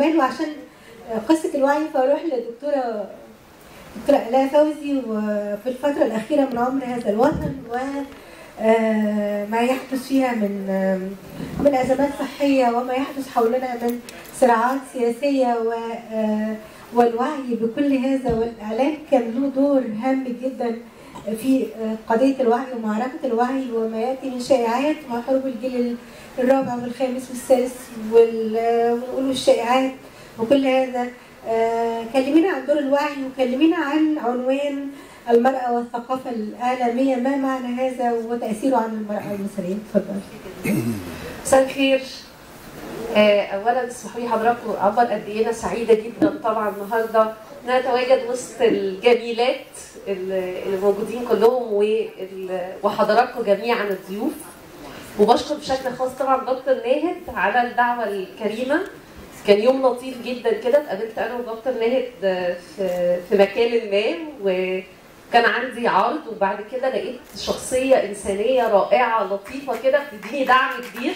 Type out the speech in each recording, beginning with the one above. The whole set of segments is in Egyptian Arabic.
وعشان قصه الوعي فاروح للدكتوره دكتوره الاء فوزي وفي الفتره الاخيره من عمر هذا الوطن و ما يحدث فيها من من ازمات صحيه وما يحدث حولنا من صراعات سياسيه و والوعي بكل هذا والاعلام كان له دور هام جدا في قضيه الوعي ومعركه الوعي وما ياتي من شائعات مع حروب الجيل الرابع والخامس والسادس ونقول الشائعات وكل هذا كلمينا عن دور الوعي وكلمينا عن عنوان المرأة والثقافة العالمية ما معنى هذا وتأثيره عن المرأة المصرية تفضل مساء الخير اولا اسمحوا لي حضراتكم اعبر قد ايه انا سعيده جدا طبعا النهارده ان انا اتواجد وسط الجميلات اللي موجودين كلهم وحضراتكم جميعا الضيوف وبشكر بشكل خاص طبعا دكتور ناهد على الدعوه الكريمه كان يوم لطيف جدا كده اتقابلت انا ودكتور ناهد في في مكان ما وكان عندي عرض وبعد كده لقيت شخصيه انسانيه رائعه لطيفه كده بتديني دعم كبير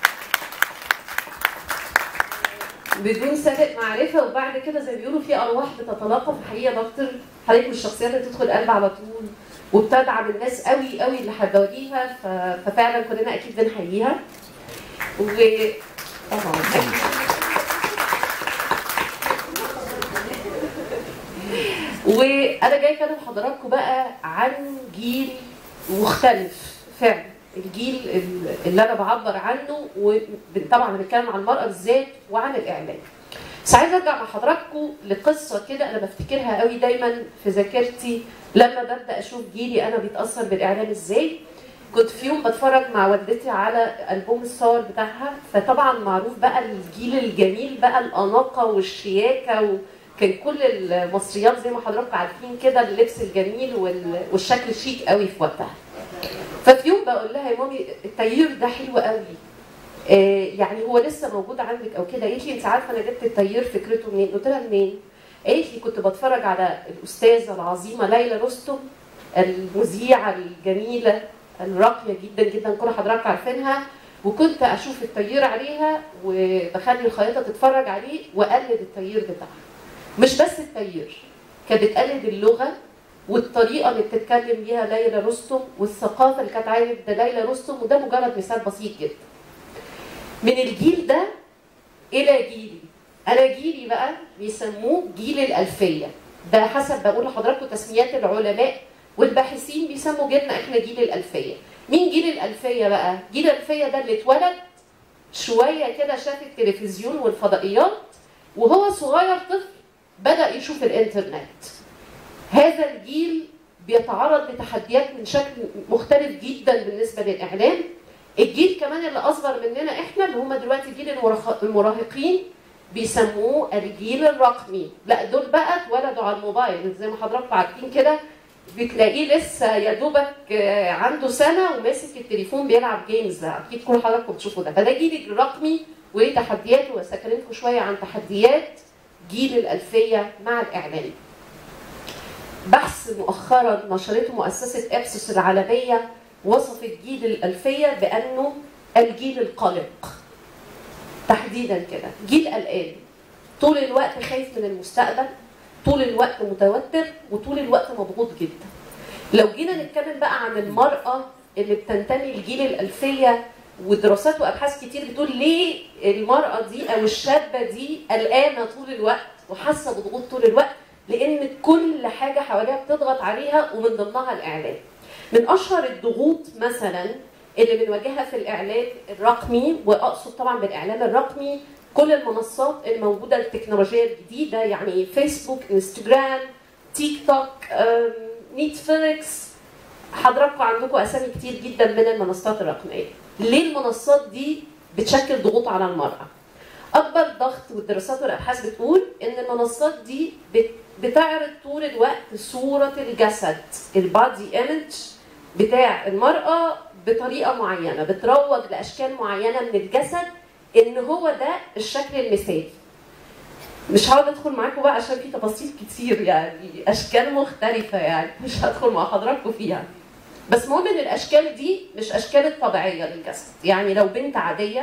بدون سابق معرفه وبعد كده زي ما بيقولوا في ارواح بتتلاقى في الحقيقه دكتور حضرتك من الشخصيات اللي تدخل قلب على طول وبتدعم الناس قوي قوي اللي حواليها ففعلا كلنا اكيد بنحييها و طبعا وانا جاي اكلم حضراتكم بقى عن جيل مختلف فعلا الجيل اللي انا بعبر عنه وطبعا بنتكلم عن المراه بالذات وعن الاعلام بس عايز ارجع مع حضراتكم لقصه كده انا بفتكرها قوي دايما في ذاكرتي لما ببدا اشوف جيلي انا بيتاثر بالاعلام ازاي كنت في يوم بتفرج مع والدتي على البوم الصور بتاعها فطبعا معروف بقى الجيل الجميل بقى الاناقه والشياكه و... كان كل المصريات زي ما حضراتكم عارفين كده اللبس الجميل والشكل شيك قوي في وقتها ففي يوم بقول لها يا مامي التغيير ده حلو قوي آه يعني هو لسه موجود عندك او كده قالت لي انت عارفه انا جبت التغيير فكرته منين قلت لها منين قالت لي كنت بتفرج على الاستاذه العظيمه ليلى رستم المذيعه الجميله الراقيه جدا جدا كل حضراتكم عارفينها وكنت اشوف التغيير عليها وبخلي الخياطه تتفرج عليه واقلد التغيير بتاعها مش بس التغيير كانت بتقلد اللغه والطريقه اللي بتتكلم بيها ليلى رستم والثقافه اللي كانت عند ليلى رستم وده مجرد مثال بسيط جدا. من الجيل ده الى جيلي انا جيلي بقى بيسموه جيل الالفيه ده حسب بقول لحضراتكم تسميات العلماء والباحثين بيسموا جيلنا احنا جيل الالفيه. مين جيل الالفيه بقى؟ جيل الالفيه ده اللي اتولد شويه كده شاف التلفزيون والفضائيات وهو صغير طفل بدا يشوف الانترنت هذا الجيل بيتعرض لتحديات من شكل مختلف جدا بالنسبه للاعلام الجيل كمان اللي اصغر مننا احنا اللي هم دلوقتي جيل المراهقين بيسموه الجيل الرقمي لا دول بقى اتولدوا على الموبايل زي ما حضراتكم عارفين كده بتلاقيه لسه يا دوبك عنده سنه وماسك التليفون بيلعب جيمز اكيد كل حضراتكم بتشوفوا ده فده جيل الرقمي وايه تحدياته وسكرتكم شويه عن تحديات جيل الألفية مع الإعلام بحث مؤخرا نشرته مؤسسة إبسوس العالمية وصفت جيل الألفية بأنه الجيل القلق تحديدا كده جيل قلقان طول الوقت خايف من المستقبل طول الوقت متوتر وطول الوقت مضغوط جدا لو جينا نتكلم بقى عن المرأة اللي بتنتمي لجيل الألفية ودراسات وابحاث كتير بتقول ليه المراه دي او الشابه دي قلقانه طول الوقت وحاسه بضغوط طول الوقت لان كل حاجه حواليها بتضغط عليها ومن ضمنها الاعلام. من اشهر الضغوط مثلا اللي بنواجهها في الاعلام الرقمي واقصد طبعا بالاعلام الرقمي كل المنصات الموجوده التكنولوجيه الجديده يعني فيسبوك، انستجرام، تيك توك، نيتفليكس حضراتكم عندكم اسامي كتير جدا من المنصات الرقميه. ليه المنصات دي بتشكل ضغوط على المرأة؟ أكبر ضغط والدراسات والأبحاث بتقول إن المنصات دي بتعرض طول الوقت صورة الجسد البادي ايمج بتاع المرأة بطريقة معينة بتروج لأشكال معينة من الجسد إن هو ده الشكل المثالي مش هقعد ادخل معاكم بقى عشان في تفاصيل كتير يعني اشكال مختلفه يعني مش هدخل مع حضراتكم فيها بس مهم ان الاشكال دي مش اشكال الطبيعيه للجسد يعني لو بنت عاديه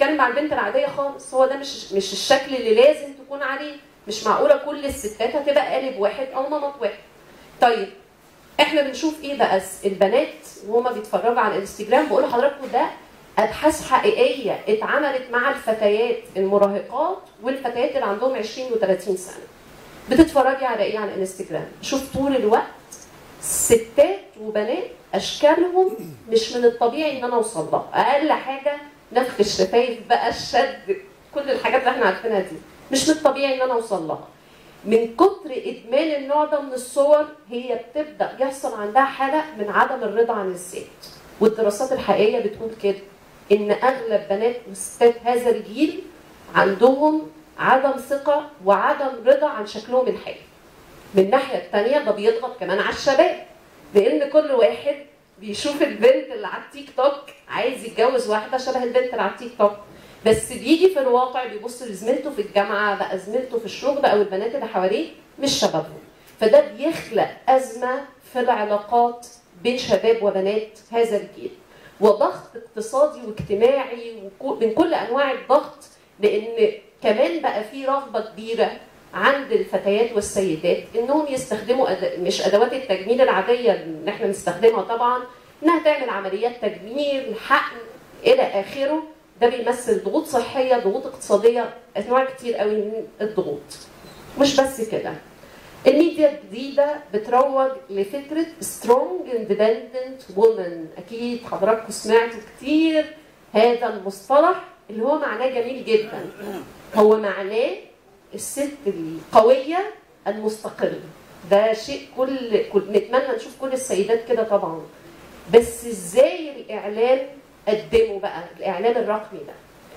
بتتكلم عن البنت العاديه خالص هو ده مش مش الشكل اللي لازم تكون عليه مش معقوله كل الستات هتبقى قالب واحد او نمط واحد طيب احنا بنشوف ايه بقى البنات وهما بيتفرجوا على الانستجرام بقول لحضراتكم ده ابحاث حقيقيه اتعملت مع الفتيات المراهقات والفتيات اللي عندهم 20 و30 سنه بتتفرجي على ايه على الانستجرام شوف طول الوقت ستات وبنات اشكالهم مش من الطبيعي ان انا اوصل لها اقل حاجه نفخ الشفايف بقى الشد كل الحاجات اللي احنا عارفينها دي مش من الطبيعي ان انا اوصل لها من كتر ادمان النوع ده من الصور هي بتبدا يحصل عندها حاله من عدم الرضا عن الذات والدراسات الحقيقيه بتقول كده ان اغلب بنات وستات هذا الجيل عندهم عدم ثقه وعدم رضا عن شكلهم الحالي من الناحيه الثانيه ده بيضغط كمان على الشباب لان كل واحد بيشوف البنت اللي على التيك توك عايز يتجوز واحده شبه البنت اللي على التيك توك بس بيجي في الواقع بيبص لزميلته في الجامعه بقى زميلته في الشغل او البنات اللي حواليه مش شبههم فده بيخلق ازمه في العلاقات بين شباب وبنات هذا الجيل وضغط اقتصادي واجتماعي من كل انواع الضغط لان كمان بقى في رغبه كبيره عند الفتيات والسيدات انهم يستخدموا أد... مش ادوات التجميل العاديه اللي احنا بنستخدمها طبعا انها تعمل عمليات تجميل حقن الى اخره ده بيمثل ضغوط صحيه ضغوط اقتصاديه انواع كتير قوي من الضغوط مش بس كده الميديا الجديدة بتروج لفكرة strong independent woman أكيد حضراتكم سمعتوا كتير هذا المصطلح اللي هو معناه جميل جدا هو معناه الست القوية المستقلة ده شيء كل, كل نتمنى نشوف كل السيدات كده طبعا بس ازاي الاعلام قدمه بقى الاعلام الرقمي ده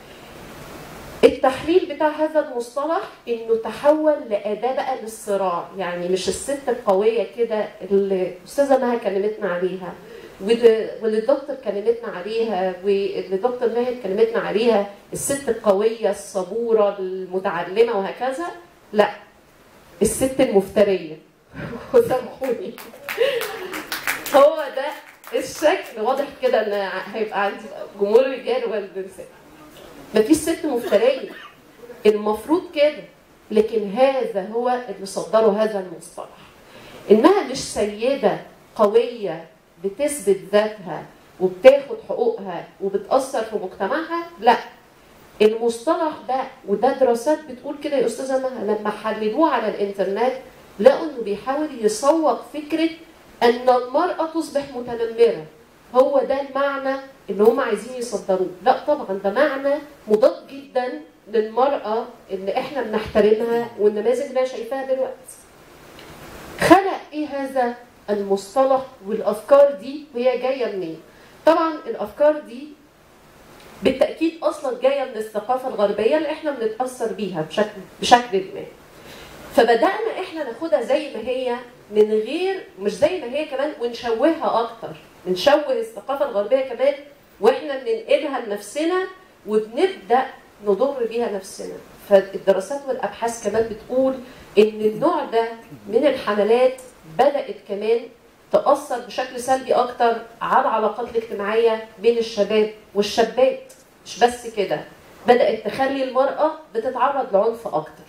التحليل بتاع هذا المصطلح انه تحول لاداه بقى للصراع يعني مش الست القويه كده اللي الاستاذه مها كلمتنا عليها واللي الدكتور كلمتنا عليها واللي دكتور ماهر كلمتنا عليها الست القويه الصبوره المتعلمه وهكذا لا الست المفتريه وسامحوني هو ده الشكل واضح كده ان هيبقى عندي جمهور رجال والنساء مفيش ست مفتريه المفروض كده لكن هذا هو اللي صدروا هذا المصطلح انها مش سيده قويه بتثبت ذاتها وبتاخد حقوقها وبتاثر في مجتمعها لا المصطلح ده وده دراسات بتقول كده يا استاذه مها لما حللوه على الانترنت لقوا انه بيحاول يسوق فكره ان المراه تصبح متنمره هو ده المعنى اللي هم عايزين يصدروه لا طبعا ده معنى مضاد جدا للمراه اللي احنا بنحترمها والنماذج اللي انا شايفاها دلوقتي خلق ايه هذا المصطلح والافكار دي وهي جايه منين طبعا الافكار دي بالتاكيد اصلا جايه من الثقافه الغربيه اللي احنا بنتاثر بيها بشكل بشكل ما فبدانا احنا ناخدها زي ما هي من غير مش زي ما هي كمان ونشوهها اكتر بنشوه الثقافه الغربيه كمان واحنا بننقلها لنفسنا وبنبدا نضر بيها نفسنا فالدراسات والابحاث كمان بتقول ان النوع ده من الحملات بدات كمان تاثر بشكل سلبي اكتر على العلاقات الاجتماعيه بين الشباب والشابات مش بس كده بدات تخلي المراه بتتعرض لعنف اكتر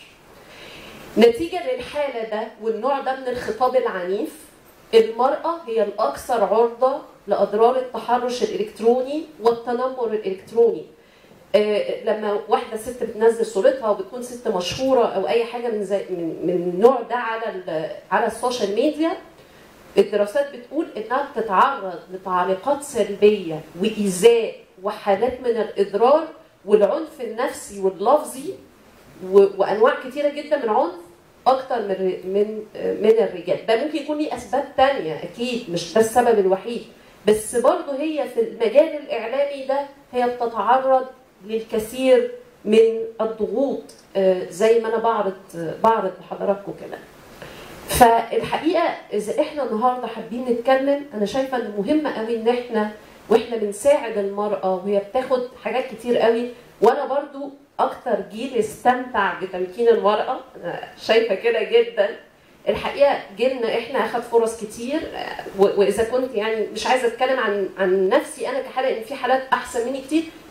نتيجه للحاله ده والنوع ده من الخطاب العنيف المراه هي الاكثر عرضه لاضرار التحرش الالكتروني والتنمر الالكتروني آه لما واحده ست بتنزل صورتها وبتكون ست مشهوره او اي حاجه من زي من, من النوع ده على على السوشيال ميديا الدراسات بتقول انها بتتعرض لتعليقات سلبيه وايذاء وحالات من الاضرار والعنف النفسي واللفظي وانواع كتيره جدا من العنف اكتر من من من الرجال ده ممكن يكون ليه اسباب تانية اكيد مش ده السبب الوحيد بس برضه هي في المجال الاعلامي ده هي بتتعرض للكثير من الضغوط زي ما انا بعرض بعرض لحضراتكم كده فالحقيقه اذا احنا النهارده حابين نتكلم انا شايفه ان مهم قوي ان احنا واحنا بنساعد المراه وهي بتاخد حاجات كتير قوي وانا برضو اكتر جيل استمتع بتمكين المراه انا شايفه كده جدا الحقيقه جيلنا احنا اخذ فرص كتير واذا كنت يعني مش عايزه اتكلم عن عن نفسي انا كحاله ان في حالات احسن مني كتير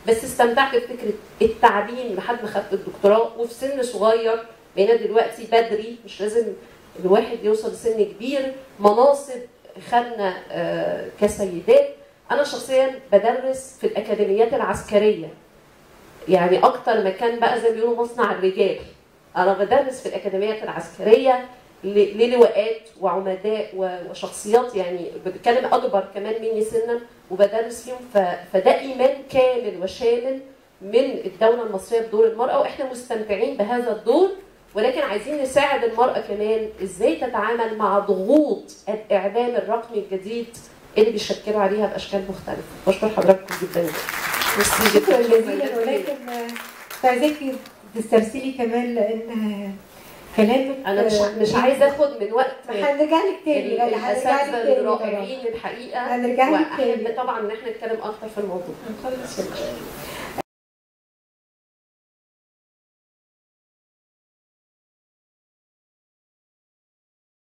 بس استمتعت بفكره التعليم لحد ما خدت الدكتوراه وفي سن صغير بقينا دلوقتي بدري مش لازم الواحد يوصل لسن كبير مناصب خدنا آه، كسيدات انا شخصيا بدرس في الاكاديميات العسكريه يعني اكتر مكان بقى زي ما بيقولوا مصنع الرجال انا بدرس في الاكاديميات العسكريه ل- للواءات وعمداء و- وشخصيات يعني بتكلم اكبر كمان مني سنا وبدرس فيهم ف- فده ايمان كامل وشامل من الدوله المصريه بدور المراه واحنا مستمتعين بهذا الدور ولكن عايزين نساعد المراه كمان ازاي تتعامل مع ضغوط الاعلام الرقمي الجديد اللي بيشكلوا عليها باشكال مختلفه بشكر حضراتكم جدا ميرسي شكرا جدا جزيلا ولكن آه، كنت عايزاكي تسترسلي كمان لان آه، كلامك انا مش آه، مش عايزه اخد من وقت هنرجع لك تاني لا، لا، هنرجع لك الاساتذه تاني طبعا الرائعين الحقيقه هنرجع لك واحب تاني طبعا ان احنا نتكلم اكتر في الموضوع خلاص